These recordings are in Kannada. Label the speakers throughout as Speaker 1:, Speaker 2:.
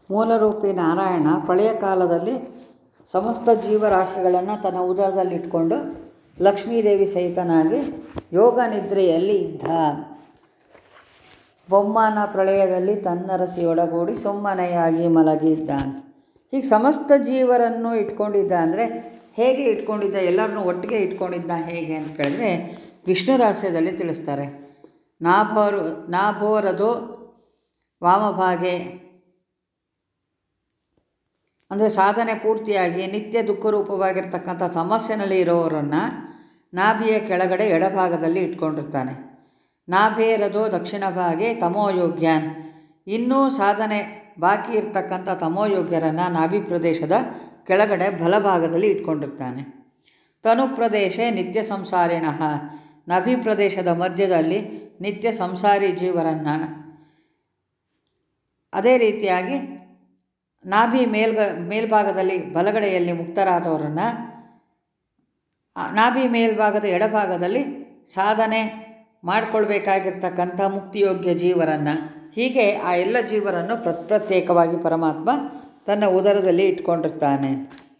Speaker 1: ಮೂಲರೂಪಿ ನಾರಾಯಣ ಪ್ರಳಯ ಕಾಲದಲ್ಲಿ ಸಮಸ್ತ ಜೀವರಾಶಿಗಳನ್ನು ತನ್ನ ಉದರದಲ್ಲಿಟ್ಕೊಂಡು ಲಕ್ಷ್ಮೀದೇವಿ ಸಹಿತನಾಗಿ ಯೋಗ ನಿದ್ರೆಯಲ್ಲಿ ಇದ್ದ ಬೊಮ್ಮನ ಪ್ರಳಯದಲ್ಲಿ ತನ್ನರಸಿಯೊಳಗೂಡಿ ಸುಮ್ಮನೆಯಾಗಿ ಮಲಗಿದ್ದಾನೆ ಹೀಗೆ ಸಮಸ್ತ ಜೀವರನ್ನು ಇಟ್ಕೊಂಡಿದ್ದ ಅಂದರೆ ಹೇಗೆ ಇಟ್ಕೊಂಡಿದ್ದ ಎಲ್ಲರನ್ನೂ ಒಟ್ಟಿಗೆ ಇಟ್ಕೊಂಡಿದ್ದ ಹೇಗೆ ಅಂತ ಕೇಳಿದ್ರೆ ವಿಷ್ಣು ರಹಸ್ಯದಲ್ಲಿ ತಿಳಿಸ್ತಾರೆ ನಾಭೋರು ನಾಭೋರದು ವಾಮಭಾಗೆ ಅಂದರೆ ಸಾಧನೆ ಪೂರ್ತಿಯಾಗಿ ನಿತ್ಯ ದುಃಖರೂಪವಾಗಿರ್ತಕ್ಕಂಥ ಸಮಸ್ಯೆನಲ್ಲಿ ಇರೋರನ್ನು ನಾಭಿಯ ಕೆಳಗಡೆ ಎಡಭಾಗದಲ್ಲಿ ಇಟ್ಕೊಂಡಿರ್ತಾನೆ ನಾಭೇರದು ದಕ್ಷಿಣ ಭಾಗೆ ತಮೋಯೋಗ್ಯಾನ್ ಇನ್ನೂ ಸಾಧನೆ ಬಾಕಿ ಇರ್ತಕ್ಕಂಥ ತಮೋಯೋಗ್ಯರನ್ನು ನಾಭಿ ಪ್ರದೇಶದ ಕೆಳಗಡೆ ಬಲಭಾಗದಲ್ಲಿ ಇಟ್ಕೊಂಡಿರ್ತಾನೆ ತನು ಪ್ರದೇಶ ನಿತ್ಯ ಸಂಸಾರಿಣಃ ನಭಿ ಪ್ರದೇಶದ ಮಧ್ಯದಲ್ಲಿ ನಿತ್ಯ ಸಂಸಾರಿ ಜೀವರನ್ನು ಅದೇ ರೀತಿಯಾಗಿ ನಾಭಿ ಮೇಲ್ಗ ಮೇಲ್ಭಾಗದಲ್ಲಿ ಬಲಗಡೆಯಲ್ಲಿ ಮುಕ್ತರಾದವರನ್ನು ನಾಭಿ ಮೇಲ್ಭಾಗದ ಎಡಭಾಗದಲ್ಲಿ ಸಾಧನೆ ಮಾಡಿಕೊಳ್ಬೇಕಾಗಿರ್ತಕ್ಕಂಥ ಮುಕ್ತಿಯೋಗ್ಯ ಜೀವರನ್ನು ಹೀಗೆ ಆ ಎಲ್ಲ ಜೀವರನ್ನು ಪ್ರತ್ಯೇಕವಾಗಿ ಪರಮಾತ್ಮ ತನ್ನ ಉದರದಲ್ಲಿ ಇಟ್ಕೊಂಡಿರ್ತಾನೆ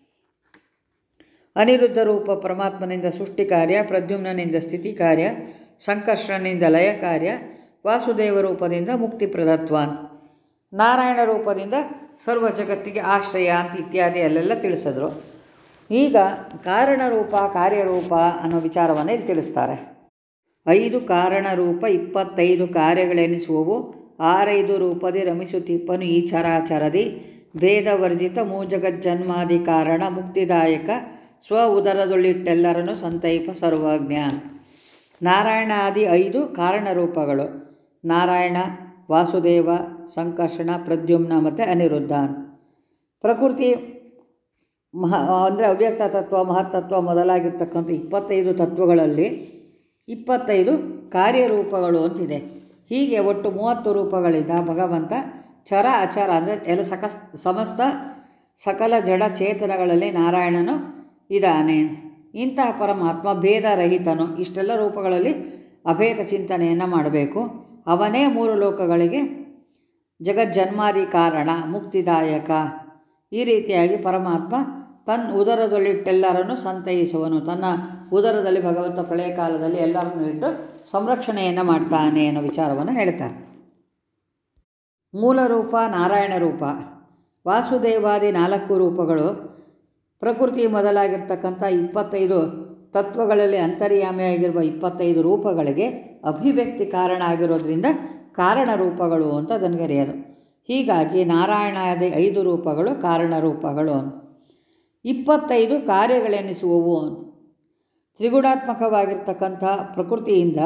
Speaker 1: ಅನಿರುದ್ಧ ರೂಪ ಪರಮಾತ್ಮನಿಂದ ಸೃಷ್ಟಿ ಕಾರ್ಯ ಪ್ರದ್ಯುಮ್ನನಿಂದ ಸ್ಥಿತಿ ಕಾರ್ಯ ಸಂಕರ್ಷಣನಿಂದ ಲಯ ಕಾರ್ಯ ವಾಸುದೇವ ರೂಪದಿಂದ ಮುಕ್ತಿ ಪ್ರದತ್ವಾನ್ ನಾರಾಯಣ ರೂಪದಿಂದ ಸರ್ವ ಜಗತ್ತಿಗೆ ಆಶ್ರಯ ಅಂತ ಇತ್ಯಾದಿ ಅಲ್ಲೆಲ್ಲ ತಿಳಿಸಿದ್ರು ಈಗ ಕಾರಣರೂಪ ಕಾರ್ಯರೂಪ ಅನ್ನೋ ವಿಚಾರವನ್ನು ಇಲ್ಲಿ ತಿಳಿಸ್ತಾರೆ ಐದು ಕಾರಣರೂಪ ಇಪ್ಪತ್ತೈದು ಕಾರ್ಯಗಳೆನಿಸುವವು ಆರೈದು ರೂಪದಿ ರಮಿಸುತ್ತಿಪ್ಪನು ಈ ಚರಾಚರದಿ ಭೇದವರ್ಜಿತ ಮೂಜಗಜ್ಜನ್ಮಾದಿ ಕಾರಣ ಮುಕ್ತಿದಾಯಕ ಸ್ವ ಉದರದೊಳ್ಳಿಟ್ಟೆಲ್ಲರನ್ನು ಸಂತೈಪ ಸರ್ವಜ್ಞ ನಾರಾಯಣಾದಿ ಐದು ಕಾರಣರೂಪಗಳು ನಾರಾಯಣ ವಾಸುದೇವ ಸಂಕರ್ಷಣ ಪ್ರದ್ಯುಮ್ನ ಮತ್ತು ಅನಿರುದ್ಧ ಪ್ರಕೃತಿ ಮಹ ಅಂದರೆ ಅವ್ಯಕ್ತ ತತ್ವ ಮಹತ್ತತ್ವ ಮೊದಲಾಗಿರ್ತಕ್ಕಂಥ ಇಪ್ಪತ್ತೈದು ತತ್ವಗಳಲ್ಲಿ ಇಪ್ಪತ್ತೈದು ಕಾರ್ಯರೂಪಗಳು ಅಂತಿದೆ ಹೀಗೆ ಒಟ್ಟು ಮೂವತ್ತು ರೂಪಗಳಿಂದ ಭಗವಂತ ಚರ ಅಚರ ಅಂದರೆ ಎಲ್ಲ ಸಕ ಸಮಸ್ತ ಸಕಲ ಜಡ ಚೇತನಗಳಲ್ಲಿ ನಾರಾಯಣನು ಇದ್ದಾನೆ ಇಂತಹ ಪರಮಾತ್ಮ ಭೇದರಹಿತನು ಇಷ್ಟೆಲ್ಲ ರೂಪಗಳಲ್ಲಿ ಅಭೇದ ಚಿಂತನೆಯನ್ನು ಮಾಡಬೇಕು ಅವನೇ ಮೂರು ಲೋಕಗಳಿಗೆ ಜಗಜ್ಜನ್ಮಾದಿ ಕಾರಣ ಮುಕ್ತಿದಾಯಕ ಈ ರೀತಿಯಾಗಿ ಪರಮಾತ್ಮ ತನ್ನ ಉದರದಲ್ಲಿಟ್ಟೆಲ್ಲರನ್ನು ಸಂತೈಸುವನು ತನ್ನ ಉದರದಲ್ಲಿ ಭಗವಂತ ಪ್ರಳಯ ಕಾಲದಲ್ಲಿ ಎಲ್ಲರನ್ನು ಇಟ್ಟು ಸಂರಕ್ಷಣೆಯನ್ನು ಮಾಡ್ತಾನೆ ಅನ್ನೋ ವಿಚಾರವನ್ನು ಹೇಳ್ತಾರೆ ಮೂಲ ರೂಪ ನಾರಾಯಣ ರೂಪ ವಾಸುದೇವಾದಿ ನಾಲ್ಕು ರೂಪಗಳು ಪ್ರಕೃತಿ ಮೊದಲಾಗಿರ್ತಕ್ಕಂಥ ಇಪ್ಪತ್ತೈದು ತತ್ವಗಳಲ್ಲಿ ಅಂತರ್ಯಾಮಿಯಾಗಿರುವ ಇಪ್ಪತ್ತೈದು ರೂಪಗಳಿಗೆ ಅಭಿವ್ಯಕ್ತಿ ಕಾರಣ ಆಗಿರೋದ್ರಿಂದ ಕಾರಣ ರೂಪಗಳು ಅಂತ ಅದನ್ನು ಕರೆಯೋದು ಹೀಗಾಗಿ ನಾರಾಯಣಾದಿ ಐದು ರೂಪಗಳು ಕಾರಣ ರೂಪಗಳು ಅಂತ ಇಪ್ಪತ್ತೈದು ಕಾರ್ಯಗಳೆನಿಸುವವು ತ್ರಿಗುಣಾತ್ಮಕವಾಗಿರ್ತಕ್ಕಂಥ ಪ್ರಕೃತಿಯಿಂದ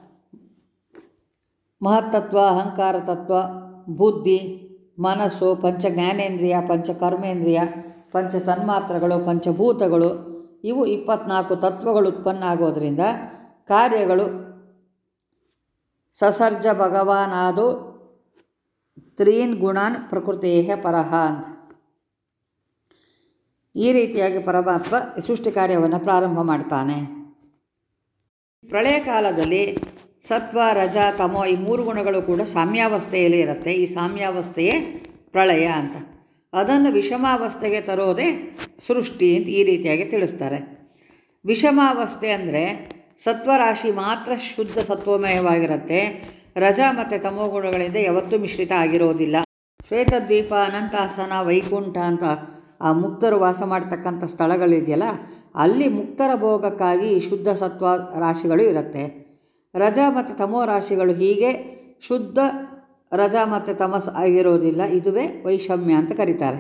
Speaker 1: ಮಹತ್ತತ್ವ ಅಹಂಕಾರ ತತ್ವ ಬುದ್ಧಿ ಮನಸ್ಸು ಪಂಚ ಜ್ಞಾನೇಂದ್ರಿಯ ಪಂಚ ಕರ್ಮೇಂದ್ರಿಯ ಪಂಚ ತನ್ಮಾತ್ರಗಳು ಪಂಚಭೂತಗಳು ಇವು ಇಪ್ಪತ್ನಾಲ್ಕು ತತ್ವಗಳು ಉತ್ಪನ್ನ ಆಗೋದ್ರಿಂದ ಕಾರ್ಯಗಳು ಸಸರ್ಜ ಭಗವಾನಾದು ತ್ರೀನ್ ಗುಣಾನ್ ಪ್ರಕೃತೇಹ ಪರಹ ಅಂತ ಈ ರೀತಿಯಾಗಿ ಪರಮಾತ್ಮ ಸೃಷ್ಟಿ ಕಾರ್ಯವನ್ನು ಪ್ರಾರಂಭ ಮಾಡ್ತಾನೆ ಪ್ರಳಯ ಕಾಲದಲ್ಲಿ ಸತ್ವ ರಜ ತಮೋ ಈ ಮೂರು ಗುಣಗಳು ಕೂಡ ಸಾಮ್ಯಾವಸ್ಥೆಯಲ್ಲಿ ಇರುತ್ತೆ ಈ ಸಾಮ್ಯಾವಸ್ಥೆಯೇ ಪ್ರಳಯ ಅಂತ ಅದನ್ನು ವಿಷಮಾವಸ್ಥೆಗೆ ತರೋದೇ ಸೃಷ್ಟಿ ಅಂತ ಈ ರೀತಿಯಾಗಿ ತಿಳಿಸ್ತಾರೆ ವಿಷಮಾವಸ್ಥೆ ಅಂದರೆ ಸತ್ವರಾಶಿ ಮಾತ್ರ ಶುದ್ಧ ಸತ್ವಮಯವಾಗಿರುತ್ತೆ ರಜಾ ಮತ್ತು ತಮೋ ಗುಣಗಳಿಂದ ಯಾವತ್ತೂ ಮಿಶ್ರಿತ ಆಗಿರೋದಿಲ್ಲ ಶ್ವೇತದ್ವೀಪ ಅನಂತಾಸನ ವೈಕುಂಠ ಅಂತ ಆ ಮುಕ್ತರು ವಾಸ ಮಾಡ್ತಕ್ಕಂಥ ಸ್ಥಳಗಳಿದೆಯಲ್ಲ ಅಲ್ಲಿ ಮುಕ್ತರ ಭೋಗಕ್ಕಾಗಿ ಈ ಶುದ್ಧ ಸತ್ವ ರಾಶಿಗಳು ಇರುತ್ತೆ ರಜಾ ಮತ್ತು ತಮೋ ರಾಶಿಗಳು ಹೀಗೆ ಶುದ್ಧ ರಜಾ ಮತ್ತು ತಮಸ್ ಆಗಿರೋದಿಲ್ಲ ಇದುವೇ ವೈಷಮ್ಯ ಅಂತ ಕರೀತಾರೆ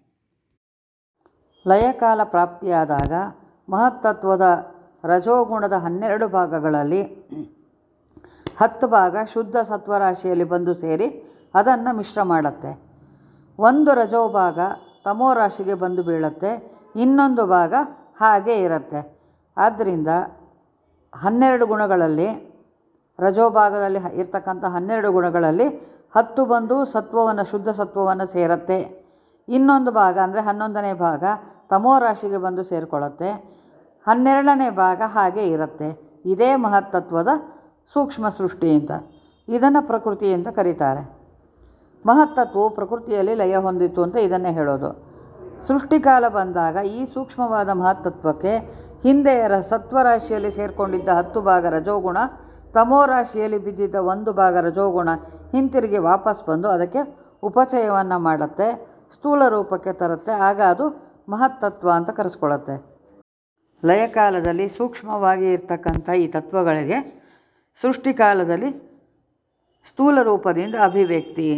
Speaker 1: ಲಯಕಾಲ ಪ್ರಾಪ್ತಿಯಾದಾಗ ಮಹತ್ತತ್ವದ ರಜೋಗುಣದ ಹನ್ನೆರಡು ಭಾಗಗಳಲ್ಲಿ ಹತ್ತು ಭಾಗ ಶುದ್ಧ ಸತ್ವರಾಶಿಯಲ್ಲಿ ಬಂದು ಸೇರಿ ಅದನ್ನು ಮಿಶ್ರ ಮಾಡುತ್ತೆ ಒಂದು ರಜೋ ಭಾಗ ತಮೋ ರಾಶಿಗೆ ಬಂದು ಬೀಳುತ್ತೆ ಇನ್ನೊಂದು ಭಾಗ ಹಾಗೇ ಇರುತ್ತೆ ಆದ್ದರಿಂದ ಹನ್ನೆರಡು ಗುಣಗಳಲ್ಲಿ ರಜೋ ಭಾಗದಲ್ಲಿ ಇರ್ತಕ್ಕಂಥ ಹನ್ನೆರಡು ಗುಣಗಳಲ್ಲಿ ಹತ್ತು ಬಂದು ಸತ್ವವನ್ನು ಶುದ್ಧ ಸತ್ವವನ್ನು ಸೇರುತ್ತೆ ಇನ್ನೊಂದು ಭಾಗ ಅಂದರೆ ಹನ್ನೊಂದನೇ ಭಾಗ ತಮೋ ರಾಶಿಗೆ ಬಂದು ಸೇರಿಕೊಳ್ಳುತ್ತೆ ಹನ್ನೆರಡನೇ ಭಾಗ ಹಾಗೆ ಇರುತ್ತೆ ಇದೇ ಮಹತ್ತತ್ವದ ಸೂಕ್ಷ್ಮ ಸೃಷ್ಟಿ ಅಂತ ಇದನ್ನು ಪ್ರಕೃತಿ ಅಂತ ಕರೀತಾರೆ ಮಹತ್ತತ್ವವು ಪ್ರಕೃತಿಯಲ್ಲಿ ಲಯ ಹೊಂದಿತು ಅಂತ ಇದನ್ನೇ ಹೇಳೋದು ಸೃಷ್ಟಿಕಾಲ ಬಂದಾಗ ಈ ಸೂಕ್ಷ್ಮವಾದ ಮಹತ್ತತ್ವಕ್ಕೆ ಹಿಂದೆ ರ ಸತ್ವರಾಶಿಯಲ್ಲಿ ಸೇರಿಕೊಂಡಿದ್ದ ಹತ್ತು ಭಾಗ ರಜೋಗುಣ ತಮೋ ರಾಶಿಯಲ್ಲಿ ಬಿದ್ದಿದ್ದ ಒಂದು ಭಾಗ ರಜೋಗುಣ ಹಿಂತಿರುಗಿ ವಾಪಸ್ ಬಂದು ಅದಕ್ಕೆ ಉಪಚಯವನ್ನು ಮಾಡುತ್ತೆ ಸ್ಥೂಲ ರೂಪಕ್ಕೆ ತರುತ್ತೆ ಆಗ ಅದು ಮಹತ್ತತ್ವ ಅಂತ ಕರೆಸ್ಕೊಳ್ಳುತ್ತೆ ಲಯಕಾಲದಲ್ಲಿ ಸೂಕ್ಷ್ಮವಾಗಿ ಇರ್ತಕ್ಕಂಥ ಈ ತತ್ವಗಳಿಗೆ ಸೃಷ್ಟಿಕಾಲದಲ್ಲಿ ಸ್ಥೂಲ ರೂಪದಿಂದ ಅಭಿವ್ಯಕ್ತಿ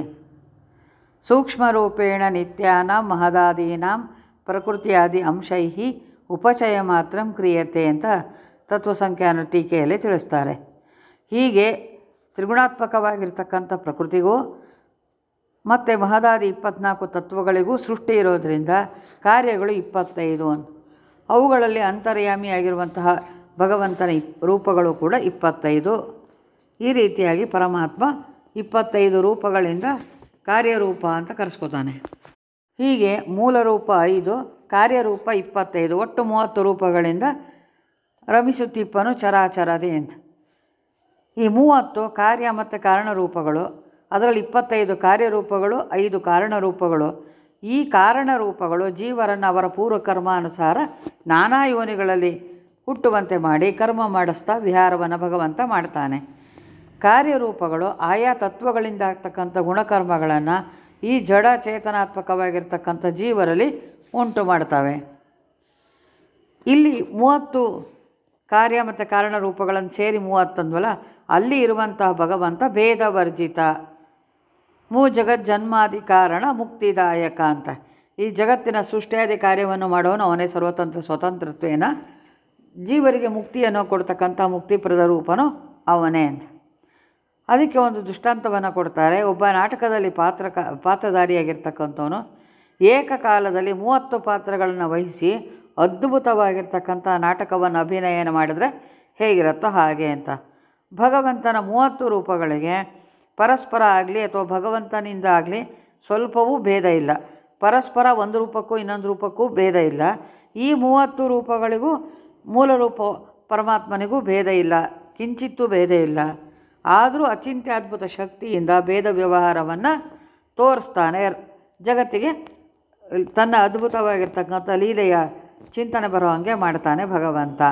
Speaker 1: ಸೂಕ್ಷ್ಮರೂಪೇಣ ನಿತ್ಯಾನಾಂ ಮಹದಾದೀನಾಂ ಪ್ರಕೃತಿಯಾದಿ ಅಂಶೈ ಉಪಚಯ ಮಾತ್ರ ಕ್ರಿಯತೆ ಅಂತ ತತ್ವಸಂಖ್ಯಾನ ಟೀಕೆಯಲ್ಲಿ ತಿಳಿಸ್ತಾರೆ ಹೀಗೆ ತ್ರಿಗುಣಾತ್ಮಕವಾಗಿರ್ತಕ್ಕಂಥ ಪ್ರಕೃತಿಗೂ ಮತ್ತು ಮಹದಾದಿ ಇಪ್ಪತ್ನಾಲ್ಕು ತತ್ವಗಳಿಗೂ ಸೃಷ್ಟಿ ಇರೋದರಿಂದ ಕಾರ್ಯಗಳು ಇಪ್ಪತ್ತೈದು ಅಂತ ಅವುಗಳಲ್ಲಿ ಅಂತರ್ಯಾಮಿಯಾಗಿರುವಂತಹ ಭಗವಂತನ ಇಪ್ ರೂಪಗಳು ಕೂಡ ಇಪ್ಪತ್ತೈದು ಈ ರೀತಿಯಾಗಿ ಪರಮಾತ್ಮ ಇಪ್ಪತ್ತೈದು ರೂಪಗಳಿಂದ ಕಾರ್ಯರೂಪ ಅಂತ ಕರೆಸ್ಕೊತಾನೆ ಹೀಗೆ ಮೂಲ ರೂಪ ಐದು ಕಾರ್ಯರೂಪ ಇಪ್ಪತ್ತೈದು ಒಟ್ಟು ಮೂವತ್ತು ರೂಪಗಳಿಂದ ರಮಿಸುತ್ತಿಪ್ಪನು ಚರಾಚರದೆ ಅಂತ ಈ ಮೂವತ್ತು ಕಾರ್ಯ ಮತ್ತು ಕಾರಣರೂಪಗಳು ಅದರಲ್ಲಿ ಇಪ್ಪತ್ತೈದು ಕಾರ್ಯರೂಪಗಳು ಐದು ಕಾರಣರೂಪಗಳು ಈ ಕಾರಣರೂಪಗಳು ಜೀವರನ್ನು ಅವರ ಪೂರ್ವಕರ್ಮಾನುಸಾರ ನಾನಾ ಯೋನಿಗಳಲ್ಲಿ ಹುಟ್ಟುವಂತೆ ಮಾಡಿ ಕರ್ಮ ಮಾಡಿಸ್ತಾ ವಿಹಾರವನ್ನು ಭಗವಂತ ಮಾಡ್ತಾನೆ ಕಾರ್ಯರೂಪಗಳು ಆಯಾ ತತ್ವಗಳಿಂದ ಆಗ್ತಕ್ಕಂಥ ಗುಣಕರ್ಮಗಳನ್ನು ಈ ಜಡ ಚೇತನಾತ್ಮಕವಾಗಿರ್ತಕ್ಕಂಥ ಜೀವರಲ್ಲಿ ಉಂಟು ಮಾಡ್ತವೆ ಇಲ್ಲಿ ಮೂವತ್ತು ಕಾರ್ಯ ಮತ್ತು ಕಾರಣ ರೂಪಗಳನ್ನು ಸೇರಿ ಮೂವತ್ತಂದ್ವಲ್ಲ ಅಲ್ಲಿ ಇರುವಂತಹ ಭಗವಂತ ಭೇದವರ್ಜಿತ ಮೂ ಜಗತ್ ಜನ್ಮಾದಿ ಕಾರಣ ಮುಕ್ತಿದಾಯಕ ಅಂತ ಈ ಜಗತ್ತಿನ ಸೃಷ್ಟಿಯಾದಿ ಕಾರ್ಯವನ್ನು ಮಾಡೋನು ಅವನೇ ಸರ್ವತಂತ್ರ ಸ್ವತಂತ್ರತ್ವೇನ ಜೀವರಿಗೆ ಮುಕ್ತಿಯನ್ನು ಕೊಡ್ತಕ್ಕಂಥ ಮುಕ್ತಿಪ್ರದ ರೂಪನು ಅವನೇ ಅಂತ ಅದಕ್ಕೆ ಒಂದು ದೃಷ್ಟಾಂತವನ್ನು ಕೊಡ್ತಾರೆ ಒಬ್ಬ ನಾಟಕದಲ್ಲಿ ಪಾತ್ರ ಪಾತ್ರಧಾರಿಯಾಗಿರ್ತಕ್ಕಂಥವನು ಏಕಕಾಲದಲ್ಲಿ ಮೂವತ್ತು ಪಾತ್ರಗಳನ್ನು ವಹಿಸಿ ಅದ್ಭುತವಾಗಿರ್ತಕ್ಕಂಥ ನಾಟಕವನ್ನು ಅಭಿನಯನ ಮಾಡಿದರೆ ಹೇಗಿರುತ್ತೋ ಹಾಗೆ ಅಂತ ಭಗವಂತನ ಮೂವತ್ತು ರೂಪಗಳಿಗೆ ಪರಸ್ಪರ ಆಗಲಿ ಅಥವಾ ಭಗವಂತನಿಂದ ಆಗಲಿ ಸ್ವಲ್ಪವೂ ಭೇದ ಇಲ್ಲ ಪರಸ್ಪರ ಒಂದು ರೂಪಕ್ಕೂ ಇನ್ನೊಂದು ರೂಪಕ್ಕೂ ಭೇದ ಇಲ್ಲ ಈ ಮೂವತ್ತು ರೂಪಗಳಿಗೂ ಮೂಲ ರೂಪ ಪರಮಾತ್ಮನಿಗೂ ಭೇದ ಇಲ್ಲ ಕಿಂಚಿತ್ತೂ ಭೇದ ಇಲ್ಲ ಆದರೂ ಅಚಿಂತ್ಯ ಅದ್ಭುತ ಶಕ್ತಿಯಿಂದ ಭೇದ ವ್ಯವಹಾರವನ್ನು ತೋರಿಸ್ತಾನೆ ಜಗತ್ತಿಗೆ ತನ್ನ ಅದ್ಭುತವಾಗಿರ್ತಕ್ಕಂಥ ಲೀಲೆಯ ಚಿಂತನೆ ಬರೋ ಹಾಗೆ ಮಾಡ್ತಾನೆ ಭಗವಂತ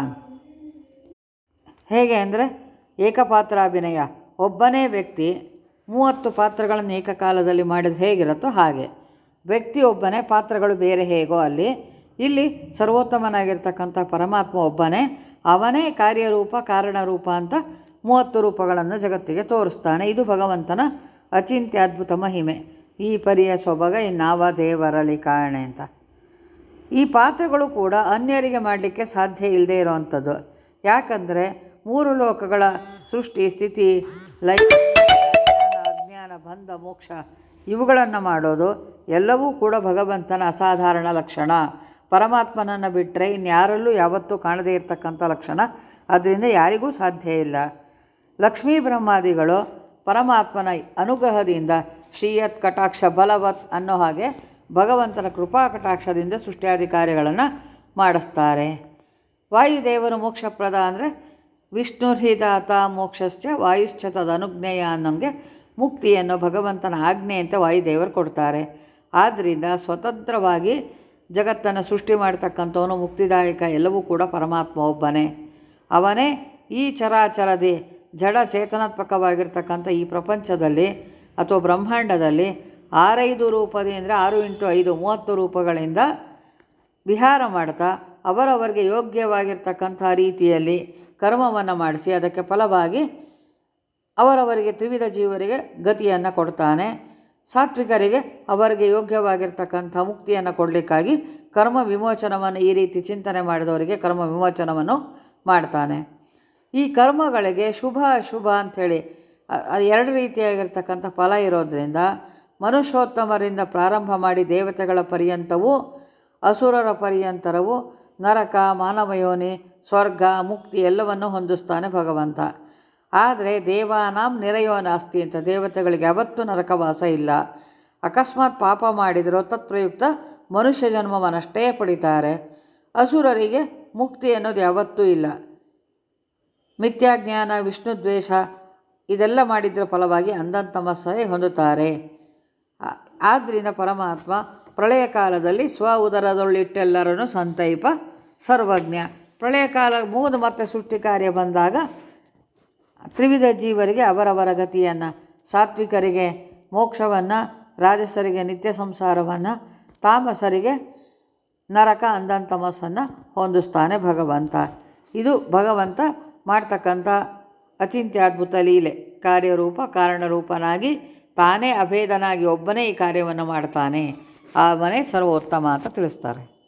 Speaker 1: ಹೇಗೆ ಅಂದರೆ ಏಕಪಾತ್ರಾಭಿನಯ ಒಬ್ಬನೇ ವ್ಯಕ್ತಿ ಮೂವತ್ತು ಪಾತ್ರಗಳನ್ನು ಏಕಕಾಲದಲ್ಲಿ ಮಾಡಿದ್ರೆ ಹೇಗಿರುತ್ತೋ ಹಾಗೆ ವ್ಯಕ್ತಿಯೊಬ್ಬನೇ ಪಾತ್ರಗಳು ಬೇರೆ ಹೇಗೋ ಅಲ್ಲಿ ಇಲ್ಲಿ ಸರ್ವೋತ್ತಮನಾಗಿರ್ತಕ್ಕಂಥ ಪರಮಾತ್ಮ ಒಬ್ಬನೇ ಅವನೇ ಕಾರ್ಯರೂಪ ಕಾರಣರೂಪ ಅಂತ ಮೂವತ್ತು ರೂಪಗಳನ್ನು ಜಗತ್ತಿಗೆ ತೋರಿಸ್ತಾನೆ ಇದು ಭಗವಂತನ ಅಚಿಂತ್ಯ ಅದ್ಭುತ ಮಹಿಮೆ ಈ ಪರಿಯ ಸೊಬಗ ಇನ್ನಾವ ದೇವರಲ್ಲಿ ಕಾರಣೆ ಅಂತ ಈ ಪಾತ್ರಗಳು ಕೂಡ ಅನ್ಯರಿಗೆ ಮಾಡಲಿಕ್ಕೆ ಸಾಧ್ಯ ಇಲ್ಲದೆ ಇರೋವಂಥದ್ದು ಯಾಕಂದರೆ ಮೂರು ಲೋಕಗಳ ಸೃಷ್ಟಿ ಸ್ಥಿತಿ ಲಯ ಜ್ಞಾನ ಅಜ್ಞಾನ ಬಂಧ ಮೋಕ್ಷ ಇವುಗಳನ್ನು ಮಾಡೋದು ಎಲ್ಲವೂ ಕೂಡ ಭಗವಂತನ ಅಸಾಧಾರಣ ಲಕ್ಷಣ ಪರಮಾತ್ಮನನ್ನು ಬಿಟ್ಟರೆ ಇನ್ಯಾರಲ್ಲೂ ಯಾವತ್ತೂ ಕಾಣದೇ ಇರತಕ್ಕಂಥ ಲಕ್ಷಣ ಅದರಿಂದ ಯಾರಿಗೂ ಸಾಧ್ಯ ಇಲ್ಲ ಲಕ್ಷ್ಮೀ ಬ್ರಹ್ಮಾದಿಗಳು ಪರಮಾತ್ಮನ ಅನುಗ್ರಹದಿಂದ ಶ್ರೀಯತ್ ಕಟಾಕ್ಷ ಬಲವತ್ ಅನ್ನೋ ಹಾಗೆ ಭಗವಂತನ ಕೃಪಾ ಕಟಾಕ್ಷದಿಂದ ಸೃಷ್ಟಿಯಾಧಿಕಾರಿಗಳನ್ನು ಮಾಡಿಸ್ತಾರೆ ವಾಯುದೇವರು ಮೋಕ್ಷಪ್ರದ ಅಂದರೆ ವಿಷ್ಣುರ್ಹಿದಾತ ಮೋಕ್ಷಶ್ಚ ವಾಯುಶ್ಚ ತದನುಜ್ಞೇಯ ಅನ್ನೋಂಗೆ ಮುಕ್ತಿಯನ್ನು ಭಗವಂತನ ಆಜ್ಞೆಯಂತೆ ವಾಯುದೇವರು ಕೊಡ್ತಾರೆ ಆದ್ದರಿಂದ ಸ್ವತಂತ್ರವಾಗಿ ಜಗತ್ತನ್ನು ಸೃಷ್ಟಿ ಮಾಡ್ತಕ್ಕಂಥವನು ಮುಕ್ತಿದಾಯಕ ಎಲ್ಲವೂ ಕೂಡ ಪರಮಾತ್ಮ ಒಬ್ಬನೇ ಅವನೇ ಈ ಚರಾಚರದಿ ಜಡ ಚೇತನಾತ್ಮಕವಾಗಿರ್ತಕ್ಕಂಥ ಈ ಪ್ರಪಂಚದಲ್ಲಿ ಅಥವಾ ಬ್ರಹ್ಮಾಂಡದಲ್ಲಿ ಆರೈದು ರೂಪದಿ ಅಂದರೆ ಆರು ಇಂಟು ಐದು ಮೂವತ್ತು ರೂಪಗಳಿಂದ ವಿಹಾರ ಮಾಡ್ತಾ ಅವರವರಿಗೆ ಯೋಗ್ಯವಾಗಿರ್ತಕ್ಕಂಥ ರೀತಿಯಲ್ಲಿ ಕರ್ಮವನ್ನು ಮಾಡಿಸಿ ಅದಕ್ಕೆ ಫಲವಾಗಿ ಅವರವರಿಗೆ ತ್ರಿವಿಧ ಜೀವರಿಗೆ ಗತಿಯನ್ನು ಕೊಡ್ತಾನೆ ಸಾತ್ವಿಕರಿಗೆ ಅವರಿಗೆ ಯೋಗ್ಯವಾಗಿರ್ತಕ್ಕಂಥ ಮುಕ್ತಿಯನ್ನು ಕೊಡಲಿಕ್ಕಾಗಿ ಕರ್ಮ ವಿಮೋಚನವನ್ನು ಈ ರೀತಿ ಚಿಂತನೆ ಮಾಡಿದವರಿಗೆ ಕರ್ಮ ವಿಮೋಚನವನ್ನು ಮಾಡ್ತಾನೆ ಈ ಕರ್ಮಗಳಿಗೆ ಶುಭ ಅಶುಭ ಅಂಥೇಳಿ ಅ- ಅ- ಎರಡು ರೀತಿಯಾಗಿರ್ತಕ್ಕಂಥ ಫಲ ಇರೋದ್ರಿಂದ ಮನುಷ್ಯೋತ್ತಮರಿಂದ ಪ್ರಾರಂಭ ಮಾಡಿ ದೇವತೆಗಳ ಪರ್ಯಂತವೂ ಅಸುರರ ಪರ್ಯಂತರವು ನರಕ ಮಾನವಯೋನಿ ಸ್ವರ್ಗ ಮುಕ್ತಿ ಎಲ್ಲವನ್ನು ಹೊಂದಿಸ್ತಾನೆ ಭಗವಂತ ಆದರೆ ದೇವಾನಾಂ ನಿರಯೋ ನಾಸ್ತಿ ಅಂತ ದೇವತೆಗಳಿಗೆ ಯಾವತ್ತೂ ನರಕವಾಸ ಇಲ್ಲ ಅಕಸ್ಮಾತ್ ಪಾಪ ಮಾಡಿದರೂ ತತ್ಪ್ರಯುಕ್ತ ಮನುಷ್ಯ ಜನ್ಮವನ್ನಷ್ಟೇ ಪಡಿತಾರೆ ಅಸುರರಿಗೆ ಮುಕ್ತಿ ಅನ್ನೋದು ಯಾವತ್ತೂ ಇಲ್ಲ ಮಿಥ್ಯಾಜ್ಞಾನ ವಿಷ್ಣು ದ್ವೇಷ ಇದೆಲ್ಲ ಮಾಡಿದ್ರ ಫಲವಾಗಿ ಅಂಧಂತಮಸ್ಸೆ ಹೊಂದುತ್ತಾರೆ ಆ- ಆದ್ದರಿಂದ ಪರಮಾತ್ಮ ಪ್ರಳಯ ಕಾಲದಲ್ಲಿ ಸ್ವ ಉದರದೊಳ್ಳಿಟ್ಟೆಲ್ಲರನ್ನು ಸಂತೈಪ ಸರ್ವಜ್ಞ ಪ್ರಳಯ ಕಾಲ ಮುಗಿದು ಮತ್ತೆ ಸೃಷ್ಟಿ ಕಾರ್ಯ ಬಂದಾಗ ತ್ರಿವಿಧ ಜೀವರಿಗೆ ಅವರವರ ಗತಿಯನ್ನು ಸಾತ್ವಿಕರಿಗೆ ಮೋಕ್ಷವನ್ನು ರಾಜಸರಿಗೆ ನಿತ್ಯ ಸಂಸಾರವನ್ನು ತಾಮಸರಿಗೆ ನರಕ ಅಂಧಂತಮಸ್ಸನ್ನು ಹೊಂದಿಸ್ತಾನೆ ಭಗವಂತ ಇದು ಭಗವಂತ ಮಾಡ್ತಕ್ಕಂಥ ಅಚಿಂತ್ಯದ್ಭುತ ಲೀಲೆ ಕಾರ್ಯರೂಪ ಕಾರಣರೂಪನಾಗಿ ತಾನೇ ಅಭೇದನಾಗಿ ಒಬ್ಬನೇ ಈ ಕಾರ್ಯವನ್ನು ಮಾಡ್ತಾನೆ ಆ ಮನೆ ಸರ್ವೋತ್ತಮ ಅಂತ ತಿಳಿಸ್ತಾರೆ